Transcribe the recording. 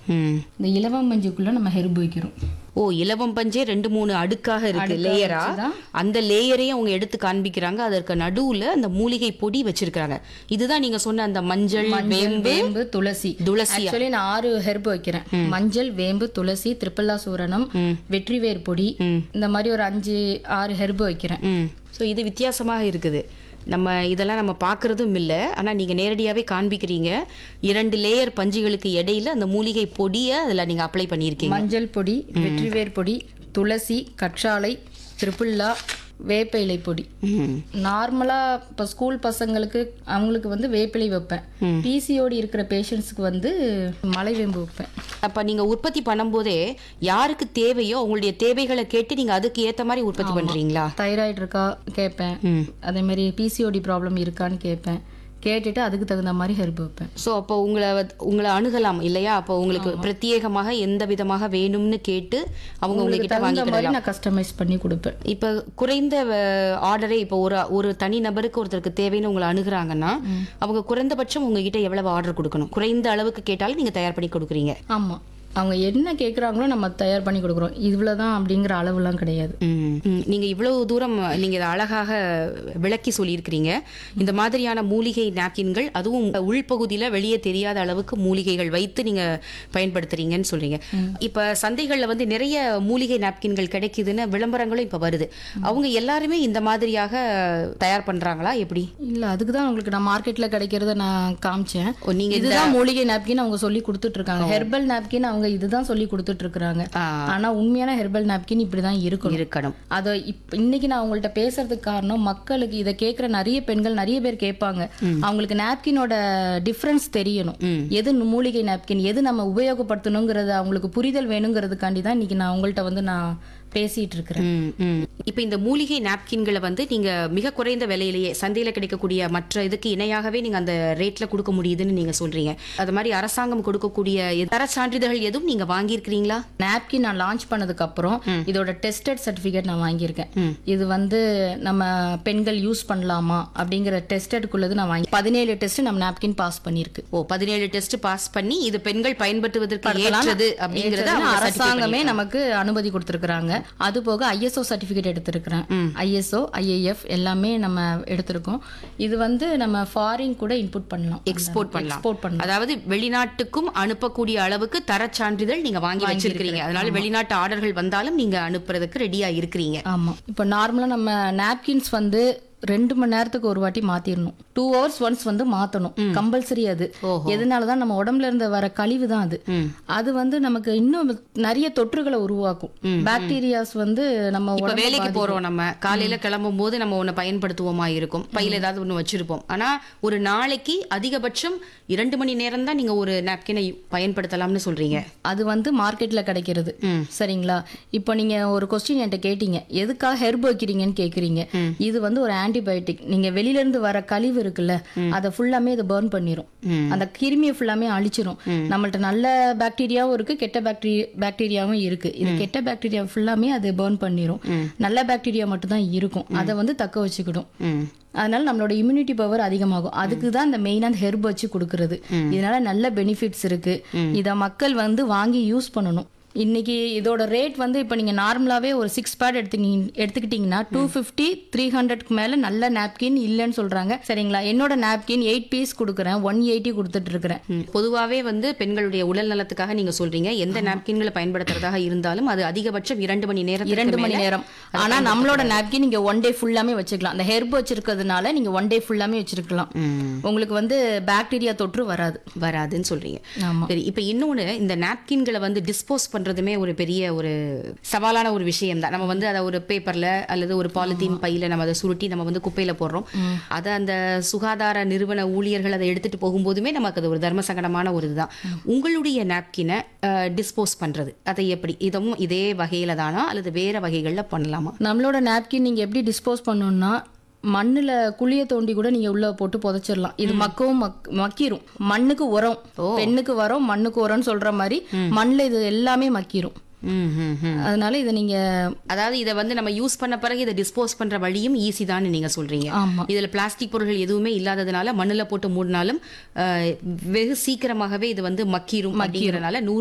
ம் இந்த இலவம் மஞ்சுக்குள்ள நம்ம ஹெர்ப் வைக்கிறோம் ஓ இலவம் பஞ்சே ரெண்டு மூணு அடுக்காக இருக்கு அடுக்கா லேயரா வச்சுதான். அந்த லேயரையும் அவங்க எடுத்து காண்பிக்கிறாங்க அதற்கு நடுவுல அந்த மூலிகை பொடி வச்சிருக்காங்க இதுதான் நீங்க சொன்ன அந்த மஞ்சள் வேம்பு வேம்பு துளசி துளசி ஆக்சுவலி நான் ஆறு ஹெர்ப் வைக்கிறேன் மஞ்சள் வேம்பு துளசி திரிப்பல்லா சூரணம் வெற்றிவேர் பொடி இந்த மாதிரி ஒரு அஞ்சு ஆறு ஹெர்ப் வைக்கிறேன் ம் ஸோ இது வித்தியாசமாக இருக்குது நம்ம இதெல்லாம் நம்ம பார்க்குறதும் இல்லை ஆனால் நீங்கள் நேரடியாகவே காண்பிக்கிறீங்க இரண்டு லேயர் பஞ்சுகளுக்கு இடையில அந்த மூலிகை பொடியை அதில் நீங்கள் அப்ளை பண்ணியிருக்கீங்க மஞ்சள் பொடி வெற்றிவேர் பொடி துளசி கற்றாழை திரிப்புல்லா வேப்ப இலை பொடி ம் நார்மலா இப்போ ஸ்கூல் பசங்களுக்கு அவங்களுக்கு வந்து வேப்பிலை வைப்பேன் பிசிஓடி இருக்கிற பேஷண்ட்ஸ்க்கு வந்து மலைவேம்பு வைப்பேன் அப்போ நீங்கள் உற்பத்தி பண்ணும்போதே யாருக்கு தேவையோ உங்களுடைய தேவைகளை கேட்டு நீங்கள் அதுக்கு ஏற்ற மாதிரி உற்பத்தி பண்ணுறீங்களா தைராய்டு இருக்கா கேட்பேன் ம் அதே மாதிரி பிசிஓடி ப்ராப்ளம் இருக்கான்னு கேட்பேன் கேட்டுட்டு அதுக்கு தகுந்த மாதிரி ஹெர்ப் வைப்பேன் ஸோ அப்போ உங்களை வந்து- உங்களை அணுகலாம் இல்லையா அப்போ உங்களுக்கு பிரத்யேகமாக எந்த விதமாக வேணும்னு கேட்டு அவங்க உங்ககிட்ட தகுந்த வாங்கிக்கலாம் மாதிரி நான் கஸ்டமைஸ் பண்ணி கொடுப்பேன் இப்போ குறைந்த ஆர்டரே இப்போ ஒரு ஒரு தனி நபருக்கு ஒருத்தருக்கு தேவைன்னு உங்களை அணுகுறாங்கன்னா அவங்க குறைந்தபட்சம் உங்ககிட்ட எவ்வளவு ஆர்டர் கொடுக்கணும் குறைந்த அளவுக்கு கேட்டாலும் நீங்க தயார் பண்ணி கொடுக்குறீங்க ஆமா அவங்க என்ன கேட்குறாங்களோ நம்ம தயார் பண்ணி கொடுக்குறோம் இவ்வளவுதான் அப்படிங்கிற அளவுலாம் கிடையாது ம். ம். நீங்க இவ்வளவு தூரம் நீங்க இதை அழகாக விளக்கி சொல்லியிருக்கிறீங்க இந்த மாதிரியான மூலிகை நாப்கின்கள் அதுவும் உள்பகுதியில வெளியே தெரியாத அளவுக்கு மூலிகைகள் வைத்து நீங்க பயன்படுத்துறீங்கன்னு சொல்றீங்க இப்ப சந்தைகள்ல வந்து நிறைய மூலிகை நாப்கின்கள் கிடைக்குதுன்னு விளம்பரங்களும் இப்ப வருது அவங்க எல்லாருமே இந்த மாதிரியாக தயார் பண்றாங்களா எப்படி இல்ல அதுக்கு தான் உங்களுக்கு நான் மார்க்கெட்ல கிடைக்கிறத நான் காமிச்சேன் ஓ, நீங்க இதுதான் மூலிகை நாப்கின் அவங்க சொல்லி கொடுத்துட்டு இருக்காங்க ஹெர்பல் நாப்கின் அவங்க இதுதான் சொல்லி கொடுத்துட்டு இருக்காங்க ஆ, ஆனா உண்மையான ஹெர்பல் நாப்கின் இப்படிதான் இருக்கணும் இருக்கணும் அதை இப் இன்னைக்கு நான் உங்கள்ட்ட பேசுறதுக்கு காரணம் மக்களுக்கு இதை கேட்குற நிறைய பெண்கள் நிறைய பேர் கேட்பாங்க அவங்களுக்கு நாப்கினோட டிஃப்ரென்ஸ் தெரியணும் ம். எது மூலிகை நாப்கின் எது நம்ம உபயோகப்படுத்தணுங்கிறது அவங்களுக்கு புரிதல் வேணுங்கிறதுக்காண்டி தான் இன்னைக்கு நான் உங்கள்ட்ட வந்து நான் பேசிட்டு இருக்கிறேன் ம், ம். இப்ப இந்த மூலிகை நாப்கின்களை வந்து நீங்க மிக குறைந்த விலையிலேயே சந்தையில கிடைக்கக்கூடிய மற்ற இதுக்கு இணையாகவே நீங்க அந்த ரேட்ல கொடுக்க முடியுதுன்னு நீங்க சொல்றீங்க அது மாதிரி அரசாங்கம் கொடுக்கக்கூடிய தர சான்றிதழ்கள் எதுவும் நீங்க வாங்கியிருக்கிறீங்களா நாப்கின் நான் லான்ச் பண்ணதுக்கு அப்புறம் இதோட டெஸ்டட் சர்டிபிகேட் நான் வாங்கியிருக்கேன் இது வந்து நம்ம பெண்கள் யூஸ் பண்ணலாமா அப்படிங்கிற டெஸ்டடுக்குள்ளது நான் வாங்கி பதினேழு டெஸ்ட் நம்ம நாப்கின் பாஸ் பண்ணியிருக்கு ஓ பதினேழு டெஸ்ட் பாஸ் பண்ணி இது பெண்கள் பயன்படுத்துவதற்கு ஏற்றது அப்படிங்கறத ஏற்றதுன்னு அவங்க அரசாங்கமே நமக்கு அனுமதி கொடுத்திருக்காங்க அது போக ஐஎஸ்ஓ சர்டிபிகேட் எடுத்திருக்கிறேன் ஐஎஸ்ஓ ஐஏஎஃப் எல்லாமே நம்ம எடுத்திருக்கோம் இது வந்து நம்ம ஃபாரின் கூட இன்புட் பண்ணலாம் எக்ஸ்போர்ட் பண்ணலாம் எக்ஸ்போர்ட் பண்ணலாம் அதாவது வெளிநாட்டுக்கும் அனுப்பக்கூடிய அளவுக்கு தர சான்றிதழ் நீங்க வாங்கி வச்சிருக்கீங்க அதனால வெளிநாட்டு ஆர்டர்கள் வந்தாலும் நீங்க அனுப்புறதுக்கு ரெடியா இருக்கிறீங்க ஆமா இப்போ நார்மலா நம்ம நாப்கின்ஸ் வந்து ரெண்டு மணி நேரத்துக்கு ஒரு வாட்டி மாத்திரணும் டூ ஹவர்ஸ் ஒன்ஸ் வந்து மாத்தணும் கம்பல்சரி அது எதனாலதான் நம்ம உடம்புல இருந்து வர கழிவு தான் அது அது வந்து நமக்கு இன்னும் நிறைய தொற்றுகளை உருவாக்கும் பாக்டீரியாஸ் வந்து நம்ம இப்ப உடம்புல வேலைக்கு போறோம் நம்ம காலையில கிளம்பும் போது நம்ம ஒண்ணு பயன்படுத்துவோமா இருக்கும் பையில ஏதாவது ஒண்ணு வச்சிருப்போம் ஆனா ஒரு நாளைக்கு அதிகபட்சம் இரண்டு மணி நேரம் தான் நீங்க ஒரு நாப்கினை பயன்படுத்தலாம்னு சொல்றீங்க அது வந்து மார்க்கெட்ல கிடைக்கிறது சரிங்களா இப்போ நீங்க ஒரு கொஸ்டின் என்கிட்ட கேட்டீங்க எதுக்காக ஹெர்ப் வைக்கிறீங்கன்னு கேக்குறீங்க இது வந்து ஒரு ஆன்டிபயோட்டிக் நீங்க வெளியில இருந்து வர கழிவு இருக்குல்ல அதை ஃபுல்லாமே இது பர்ன் பண்ணிரும் அந்த கிருமியை ஃபுல்லாமே அழிச்சிரும் நம்மள்ட்ட நல்ல பாக்டீரியாவும் இருக்கு கெட்ட பாக்டீரியா பாக்டீரியாவும் இருக்கு இது கெட்ட பாக்டீரியா ஃபுல்லாமே அது பர்ன் பண்ணிரும் நல்ல பாக்டீரியா மட்டும் தான் இருக்கும் அதை வந்து தக்க வச்சுக்கிடும் ம். அதனால நம்மளோட இம்யூனிட்டி பவர் அதிகமாகும் அதுக்கு தான் இந்த மெயினாக அந்த ஹெர்ப் வச்சு கொடுக்கறது இதனால நல்ல பெனிஃபிட்ஸ் இருக்கு இதை மக்கள் வந்து வாங்கி யூஸ் பண்ணணும் இன்னைக்கு இதோட ரேட் வந்து இப்போ நீங்கள் நார்மலாகவே ஒரு சிக்ஸ் பேட் எடுத்துக்கிங்க எடுத்துக்கிட்டிங்கன்னா டூ ஃபிஃப்டி த்ரீ ஹண்ட்ரட்க்கு மேலே நல்ல நாப்கின் இல்லைன்னு சொல்கிறாங்க சரிங்களா என்னோட நாப்கின் எயிட் பீஸ் கொடுக்குறேன் ஒன் எயிட்டி கொடுத்துட்டு இருக்கிறேன் ம். பொதுவாவே வந்து பெண்களுடைய உடல் நலத்துக்காக நீங்க சொல்றீங்க எந்த நாப்கின்களை பயன்படுத்துறதாக இருந்தாலும் அது அதிகபட்சம் இரண்டு மணி நேரம் இரண்டு மணி நேரம் ஆனா நம்மளோட நாப்கின் நீங்க ஒன் டே ஃபுல்லாமே வச்சுக்கலாம் அந்த ஹெர்ப் வச்சிருக்கிறதுனால நீங்க ஒன் டே ஃபுல்லாமே வச்சிருக்கலாம் உங்களுக்கு வந்து பாக்டீரியா தொற்று வராது வராதுன்னு சொல்றீங்க ஆமா சரி இப்ப இன்னொன்னு இந்த நாப்கின்களை வந்து டிஸ்போஸ் பண்றதுமே ஒரு பெரிய ஒரு சவாலான ஒரு விஷயம் தான் நம்ம வந்து அதை ஒரு பேப்பர்ல அல்லது ஒரு பாலித்தீன் பையில நம்ம அதை சுருட்டி நம்ம வந்து குப்பையில போடுறோம் அதை அந்த சுகாதார நிறுவன ஊழியர்கள் அதை எடுத்துட்டு போகும்போதுமே நமக்கு அது ஒரு தர்ம சங்கடமான ஒரு இதுதான் உங்களுடைய நாப்கினை டிஸ்போஸ் பண்றது அதை எப்படி இதுவும் இதே வகையில தானா அல்லது வேற வகைகள்ல பண்ணலாமா நம்மளோட நாப்கின் நீங்க எப்படி டிஸ்போஸ் பண்ணணும்னா மண்ணுல குழிய தோண்டி கூட நீங்க உள்ள போட்டு புதைச்சிடலாம் இது மக்கவும் மக் மக்கிரும் மண்ணுக்கு உரம் பெண்ணுக்கு உரம் மண்ணுக்கு உரம்னு சொல்ற மாதிரி மண்ணுல இது எல்லாமே மக்கிரும் ம், ம், ம். அதனால இதை நீங்க அதாவது இதை வந்து நம்ம யூஸ் பண்ண பிறகு இதை டிஸ்போஸ் பண்ற வழியும் ஈஸி தான் நீங்க சொல்றீங்க ஆமா இதுல பிளாஸ்டிக் பொருட்கள் எதுவுமே இல்லாததுனால மண்ணுல போட்டு மூடினாலும் அஹ், வெகு சீக்கிரமாகவே இது வந்து மக்கிரும் அப்படிங்கறதுனால நூறு